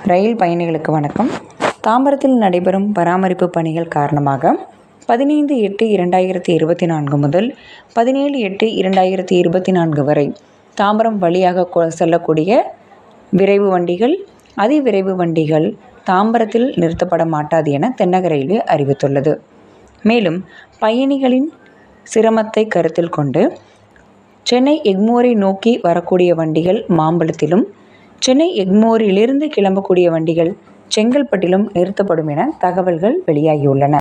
ரயில் பயணிகளுக்கு வணக்கம் தாம்பரத்தில் நடைபெறும் பராமரிப்பு பணிகள் காரணமாக பதினைந்து எட்டு இரண்டாயிரத்தி இருபத்தி நான்கு முதல் பதினேழு எட்டு இரண்டாயிரத்தி இருபத்தி நான்கு வரை தாம்பரம் வழியாக கொ- செல்லக்கூடிய விரைவு வண்டிகள் அதிவிரைவு வண்டிகள் தாம்பரத்தில் நிறுத்தப்பட மாட்டாது என தென்னக ரயில்வே அறிவித்துள்ளது மேலும் பயணிகளின் சிரமத்தை கருத்தில் கொண்டு சென்னை எக்மோரை நோக்கி வரக்கூடிய வண்டிகள் மாம்பலத்திலும் சென்னை எக்மோரிலிருந்து கிளம்பக்கூடிய வண்டிகள் செங்கல்பட்டிலும் நிறுத்தப்படும் என தகவல்கள் வெளியாகியுள்ளன